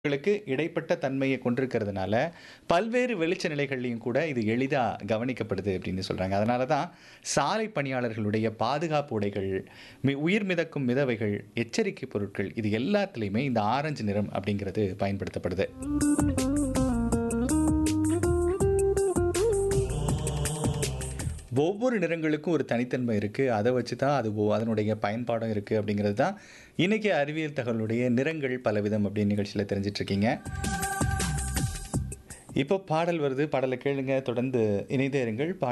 களுக்கு இடைப்பட்ட தன்மையை கொண்டிருக்கிறதுனால, பல்வேறு வெளிச்ச நிலைகள்லயும் கூட இது எளிதா கவனிக்கப்படுது அப்படின்னு சொல்றாங்க. அதனால தான் சாலை பணியாளர்களுடைய பாதுகாப்பு உடைகள், மி உயிர் மிதக்கும் மிதவைகள், எச்சரிக்கை பொருட்கள் இது எல்லாத்துலயுமே இந்த ஆரஞ்சு நிறம் அப்படிங்கிறது பயன்படுத்தப்படுது. ஒவ்வொரு நிறங்களுக்கும் ஒரு தனித்தன்மை இருக்கு. அத வச்சு தான் அது ஒ அதனுடைய பயன்பாடும் இருக்கு அப்படிங்கிறது தான் இன்னைக்கு அறிவியல் தகவலுடைய நிறங்கள் பலவிதம் அப்படின்னு நிகழ்ச்சியில தெரிஞ்சுட்டு இருக்கீங்க. இப்போ பாடல் வருது. பாடல கேளுங்க. தொடர்ந்து இணைந்தே இருங்கள். பா